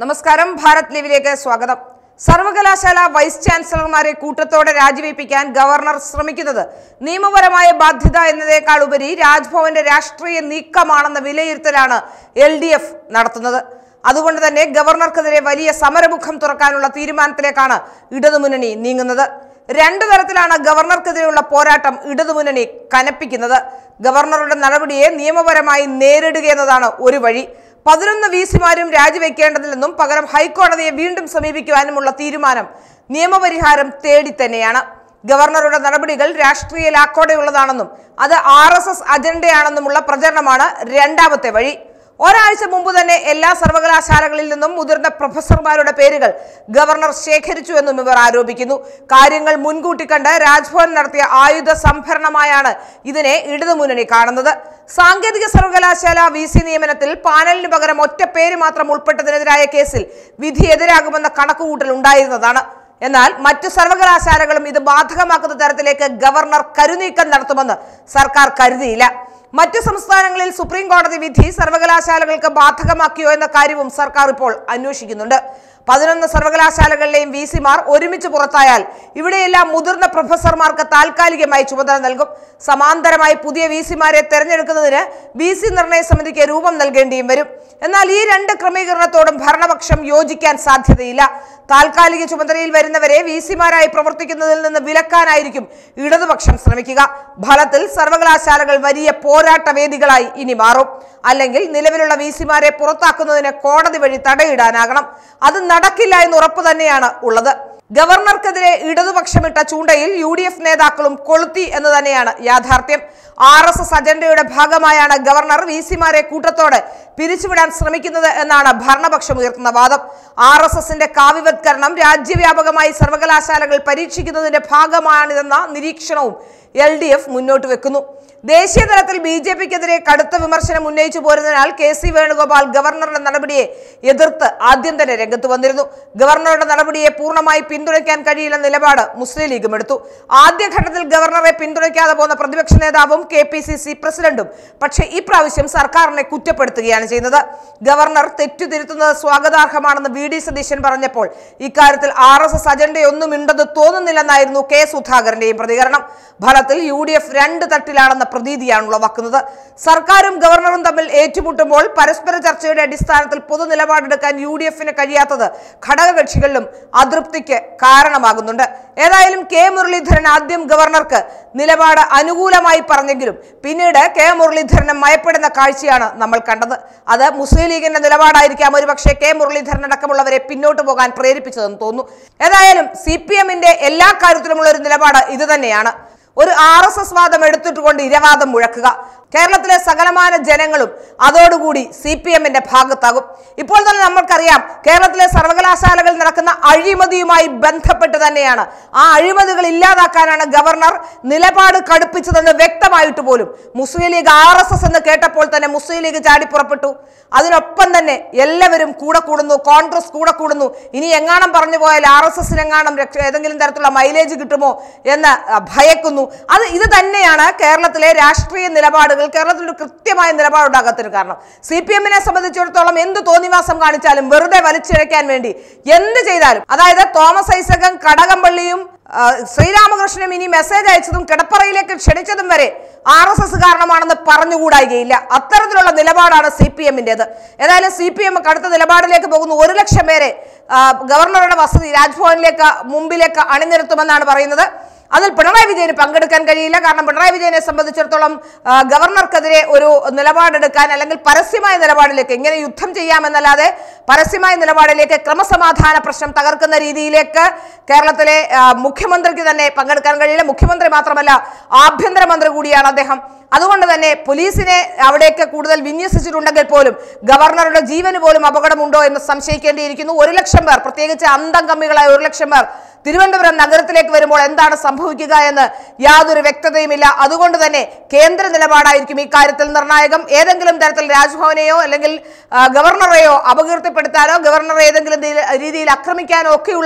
നമസ്കാരം ഭാരത് ലീവിലേക്ക് സ്വാഗതം സർവകലാശാല വൈസ് ചാൻസലർമാരെ കൂട്ടത്തോടെ രാജിവെപ്പിക്കാൻ ഗവർണർ ശ്രമിക്കുന്നത് നിയമപരമായ ബാധ്യത എന്നതേക്കാൾ ഉപരി രാജ്ഭവന്റെ രാഷ്ട്രീയ നീക്കമാണെന്ന വിലയിരുത്തലാണ് എൽ ഡി എഫ് നടത്തുന്നത് അതുകൊണ്ട് തന്നെ ഗവർണർക്കെതിരെ വലിയ സമരമുഖം തുറക്കാനുള്ള തീരുമാനത്തിലേക്കാണ് ഇടതുമുന്നണി നീങ്ങുന്നത് രണ്ടു തരത്തിലാണ് ഗവർണർക്കെതിരെയുള്ള പോരാട്ടം ഇടതുമുന്നണി കനപ്പിക്കുന്നത് ഗവർണറുടെ നടപടിയെ നിയമപരമായി നേരിടുക എന്നതാണ് ഒരു വഴി പതിനൊന്ന് വി സിമാരും രാജിവെക്കേണ്ടതില്ലെന്നും പകരം ഹൈക്കോടതിയെ വീണ്ടും സമീപിക്കുവാനുമുള്ള തീരുമാനം നിയമപരിഹാരം തേടി തന്നെയാണ് ഗവർണറുടെ നടപടികൾ രാഷ്ട്രീയ ലാക്കോടെയുള്ളതാണെന്നും അത് ആർ എസ് എസ് അജണ്ടയാണെന്നുമുള്ള പ്രചരണമാണ് രണ്ടാമത്തെ വഴി ഒരാഴ്ച മുമ്പ് തന്നെ എല്ലാ സർവകലാശാലകളിൽ നിന്നും മുതിർന്ന പ്രൊഫസർമാരുടെ പേരുകൾ ഗവർണർ ശേഖരിച്ചു എന്നും ഇവർ ആരോപിക്കുന്നു കാര്യങ്ങൾ മുൻകൂട്ടി കണ്ട് രാജ്ഭവൻ നടത്തിയ ആയുധ സംഭരണമായാണ് ഇതിനെ ഇടതുമുന്നണി കാണുന്നത് സാങ്കേതിക സർവകലാശാല വി സി നിയമനത്തിൽ പാനലിന് പകരം ഒറ്റ പേര് മാത്രം ഉൾപ്പെട്ടതിനെതിരായ കേസിൽ വിധി എതിരാകുമെന്ന കണക്കുകൂട്ടൽ ഉണ്ടായിരുന്നതാണ് എന്നാൽ മറ്റു സർവകലാശാലകളും ഇത് ബാധകമാക്കുന്ന തരത്തിലേക്ക് ഗവർണർ കരുനീക്കം നടത്തുമെന്ന് സർക്കാർ കരുതിയില്ല മറ്റു സംസ്ഥാനങ്ങളിൽ സുപ്രീം കോടതി വിധി സർവകലാശാലകൾക്ക് ബാധകമാക്കിയോ എന്ന കാര്യവും സർക്കാർ ഇപ്പോൾ അന്വേഷിക്കുന്നുണ്ട് പതിനൊന്ന് സർവകലാശാലകളിലെയും വി സിമാർ ഒരുമിച്ച് പുറത്തായാൽ ഇവിടെയെല്ലാം മുതിർന്ന പ്രൊഫസർമാർക്ക് താൽക്കാലികമായി ചുമതല നൽകും സമാന്തരമായി പുതിയ വി സിമാരെ തെരഞ്ഞെടുക്കുന്നതിന് വി സി നിർണയ സമിതിക്ക് രൂപം നൽകേണ്ടിയും വരും എന്നാൽ ഈ രണ്ട് ക്രമീകരണത്തോടും ഭരണപക്ഷം യോജിക്കാൻ സാധ്യതയില്ല താൽക്കാലിക ചുമതലയിൽ വരുന്നവരെ വി സിമാരായി പ്രവർത്തിക്കുന്നതിൽ നിന്ന് വിലക്കാനായിരിക്കും ഇടതുപക്ഷം ശ്രമിക്കുക ഫലത്തിൽ സർവകലാശാലകൾ വലിയ പോരാട്ട വേദികളായി ഇനി മാറും അല്ലെങ്കിൽ നിലവിലുള്ള വി സിമാരെ പുറത്താക്കുന്നതിന് കോടതി വഴി തടയിടാനാകണം അത് നടക്കില്ല എന്ന് ഉറപ്പ് തന്നെയാണ് ഉള്ളത് ഗവർണർക്കെതിരെ ഇടതുപക്ഷമിട്ട ചൂണ്ടയിൽ യു ഡി എഫ് നേതാക്കളും കൊളുത്തി എന്ന് തന്നെയാണ് യാഥാർത്ഥ്യം ആർ എസ് എസ് അജണ്ടയുടെ ഭാഗമായാണ് ഗവർണർ വി സിമാരെ കൂട്ടത്തോടെ പിരിച്ചുവിടാൻ ശ്രമിക്കുന്നത് എന്നാണ് ഭരണപക്ഷം ഉയർത്തുന്ന വാദം ആർ എസ് എസിന്റെ കാവ്യവത്കരണം രാജ്യവ്യാപകമായി സർവകലാശാലകൾ പരീക്ഷിക്കുന്നതിന്റെ ഭാഗമാണിതെന്ന നിരീക്ഷണവും എൽ ഡി എഫ് മുന്നോട്ട് വെക്കുന്നു ദേശീയ തലത്തിൽ ബി ജെ പിക്കെതിരെ കടുത്ത വിമർശനം ഉന്നയിച്ചു പോരുന്നതിനാൽ കെ സി വേണുഗോപാൽ ഗവർണറുടെ നടപടിയെ എതിർത്ത് ആദ്യം തന്നെ രംഗത്ത് വന്നിരുന്നു ഗവർണറുടെ നടപടിയെ പൂർണ്ണമായി പിന്തുണയ്ക്കാൻ കഴിയില്ല നിലപാട് മുസ്ലിം ലീഗും എടുത്തു ആദ്യഘട്ടത്തിൽ ഗവർണറെ പിന്തുണയ്ക്കാതെ പോന്ന പ്രതിപക്ഷ നേതാവും കെ പി സി സി പ്രസിഡന്റും പക്ഷേ ഇപ്രാവശ്യം സർക്കാരിനെ കുറ്റപ്പെടുത്തുകയാണ് ചെയ്യുന്നത് ഗവർണർ തെറ്റുതിരുത്തുന്നത് സ്വാഗതാർഹമാണെന്ന് വി ഡി സതീശൻ പറഞ്ഞപ്പോൾ ഇക്കാര്യത്തിൽ ആർ എസ് എസ് അജണ്ടയൊന്നുമുണ്ടെന്ന് തോന്നുന്നില്ലെന്നായിരുന്നു കെ സുധാകരന്റെയും പ്രതികരണം ഫലത്തിൽ യു ഡി എഫ് രണ്ട് തട്ടിലാണെന്ന പ്രതീതിയാണ് ഉളവാക്കുന്നത് സർക്കാരും ഗവർണറും തമ്മിൽ ഏറ്റുമുട്ടുമ്പോൾ പരസ്പര ചർച്ചയുടെ അടിസ്ഥാനത്തിൽ പൊതു നിലപാടെടുക്കാൻ യു ഡി എഫിന് കഴിയാത്തത് ഘടകകക്ഷികളിലും അതൃപ്തിക്ക് കാരണമാകുന്നുണ്ട് ഏതായാലും കെ മുരളീധരൻ ആദ്യം ഗവർണർക്ക് നിലപാട് അനുകൂലമായി പറഞ്ഞെങ്കിലും പിന്നീട് കെ മുരളീധരനെ മയപ്പെടുന്ന കാഴ്ചയാണ് നമ്മൾ കണ്ടത് അത് മുസ്ലിം ലീഗിന്റെ നിലപാടായിരിക്കാം ഒരുപക്ഷെ കെ മുരളീധരൻ അടക്കമുള്ളവരെ പിന്നോട്ട് പോകാൻ പ്രേരിപ്പിച്ചതെന്ന് തോന്നുന്നു ഏതായാലും സി പി എമ്മിന്റെ എല്ലാ കാര്യത്തിലുമുള്ള ഒരു നിലപാട് ഇത് തന്നെയാണ് ഒരു ആർ എസ് എസ് വാദം എടുത്തിട്ടുകൊണ്ട് ഇരവാദം മുഴക്കുക കേരളത്തിലെ സകലമാന ജനങ്ങളും അതോടുകൂടി സി പി എമ്മിന്റെ ഭാഗത്താകും ഇപ്പോൾ തന്നെ നമ്മൾക്കറിയാം കേരളത്തിലെ സർവകലാശാലകളിൽ നടക്കുന്ന അഴിമതിയുമായി ബന്ധപ്പെട്ട് തന്നെയാണ് ആ അഴിമതികൾ ഇല്ലാതാക്കാനാണ് ഗവർണർ നിലപാട് കടുപ്പിച്ചതെന്ന് വ്യക്തമായിട്ട് പോലും Muslim League R S S എന്ന് കേട്ടപ്പോൾ തന്നെ മുസ്ലിം ലീഗ് ചാടിപ്പുറപ്പെട്ടു അതിനൊപ്പം തന്നെ എല്ലാവരും കൂടെ കൂടുന്നു കോൺഗ്രസ് കൂടെ കൂടുന്നു ഇനി എങ്ങാണം പറഞ്ഞു പോയാൽ ആർ എസ് എസിനെങ്ങാണം രക്ഷ ഏതെങ്കിലും തരത്തിലുള്ള മൈലേജ് കിട്ടുമോ എന്ന് ആ, ഭയക്കുന്നു അത് ഇത് തന്നെയാണ് കേരളത്തിലെ രാഷ്ട്രീയ നിലപാടുകൾ കേരളത്തിൽ ഒരു കൃത്യമായ നിലപാടുണ്ടാകാത്തതിന് കാരണം സി പി എമ്മിനെ സംബന്ധിച്ചിടത്തോളം എന്ത് തോന്നിവാസം കാണിച്ചാലും വെറുതെ വലിച്ചിഴയ്ക്കാൻ വേണ്ടി എന്ത് ചെയ്താലും അതായത് തോമസ് ഐസകം കടകംപള്ളിയും ആ, ശ്രീരാമകൃഷ്ണനും ഇനി മെസ്സേജ് അയച്ചതും കിടപ്പറയിലേക്ക് ക്ഷണിച്ചതും വരെ ആർ എസ് എസ് കാരണമാണെന്ന് പറഞ്ഞുകൂടായികയില്ല അത്തരത്തിലുള്ള നിലപാടാണ് സി പി എമ്മിൻ്റെത് ഏതായാലും സി പി എം കടുത്ത നിലപാടിലേക്ക് പോകുന്നു ഒരു ലക്ഷം പേരെ ആ, ഗവർണറുടെ വസതി രാജ്ഭവനിലേക്ക് മുമ്പിലേക്ക് അണിനിരത്തുമെന്നാണ് പറയുന്നത് അതിൽ പിണറായി വിജയന് പങ്കെടുക്കാൻ കഴിയില്ല കാരണം പിണറായി വിജയനെ സംബന്ധിച്ചിടത്തോളം ആ, ഗവർണർക്കെതിരെ ഒരു നിലപാടെടുക്കാൻ അല്ലെങ്കിൽ പരസ്യമായ നിലപാടിലേക്ക് ഇങ്ങനെ യുദ്ധം ചെയ്യാമെന്നല്ലാതെ പരസ്യമായ നിലപാടിലേക്ക് ക്രമസമാധാന പ്രശ്നം തകർക്കുന്ന രീതിയിലേക്ക് കേരളത്തിലെ ആ, മുഖ്യമന്ത്രിക്ക് തന്നെ പങ്കെടുക്കാൻ കഴിയില്ല മുഖ്യമന്ത്രി മാത്രമല്ല ആഭ്യന്തരമന്ത്രി കൂടിയാണ് അദ്ദേഹം അതുകൊണ്ട് തന്നെ പോലീസിനെ അവിടേക്ക് കൂടുതൽ വിന്യസിച്ചിട്ടുണ്ടെങ്കിൽ പോലും ഗവർണറുടെ ജീവന് പോലും അപകടമുണ്ടോ എന്ന് സംശയിക്കേണ്ടിയിരിക്കുന്നു ഒരു ലക്ഷം പേർ പ്രത്യേകിച്ച് അന്തം കമ്മികളായ ഒരു ലക്ഷം പേർ തിരുവനന്തപുരം നഗരത്തിലേക്ക് വരുമ്പോൾ എന്താണ് സംഭവിക്കുക എന്ന് യാതൊരു വ്യക്തതയുമില്ല അതുകൊണ്ട് തന്നെ കേന്ദ്ര നിലപാടായിരിക്കും ഈ കാര്യത്തിൽ നിർണായകം ഏതെങ്കിലും തരത്തിൽ രാജ്ഭവനെയോ അല്ലെങ്കിൽ ആ, ഗവർണറെയോ അപകീർത്തിപ്പെടുത്താനോ ഗവർണറെ ഏതെങ്കിലും ദി- രീതിയിൽ ആക്രമിക്കാനോ ഒക്കെയുള്ള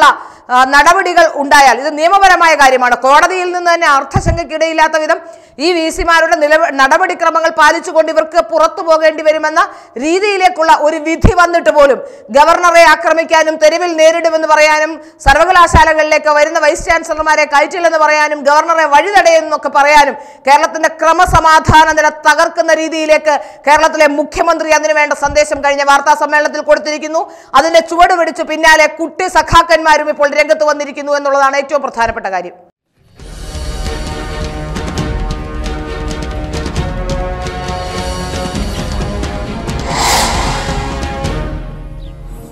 ആ, നടപടികൾ ഉണ്ടായാൽ ഇത് നിയമപരമായ കാര്യമാണ് കോടതിയിൽ നിന്ന് തന്നെ അർത്ഥശങ്കയ്ക്കിടയില്ലാത്ത വിധം ഈ വി സിമാരുടെ നില നടപടിക്രമങ്ങൾ പാലിച്ചുകൊണ്ട് ഇവർക്ക് പുറത്തു പോകേണ്ടി വരുമെന്ന രീതിയിലേക്കുള്ള ഒരു വിധി വന്നിട്ട് പോലും ഗവർണറെ ആക്രമിക്കാനും തെരുവിൽ നേരിടുമെന്ന് പറയാനും സർവകലാശാലകളിലേക്ക് വരുന്ന വൈസ് ചാൻസലർമാരെ കയറ്റില്ലെന്ന് പറയാനും ഗവർണറെ വഴിതടയുന്നൊക്കെ പറയാനും കേരളത്തിന്റെ ക്രമസമാധാന നില തകർക്കുന്ന രീതിയിലേക്ക് കേരളത്തിലെ മുഖ്യമന്ത്രി അതിനുവേണ്ട സന്ദേശം കഴിഞ്ഞ വാർത്താ സമ്മേളനത്തിൽ കൊടുത്തിരിക്കുന്നു അതിന്റെ ചുവട് പിടിച്ച് പിന്നാലെ കുട്ടി സഖാക്കന്മാരും ഇപ്പോൾ രംഗത്ത് വന്നിരിക്കുന്നു എന്നുള്ളതാണ് ഏറ്റവും പ്രധാനപ്പെട്ട കാര്യം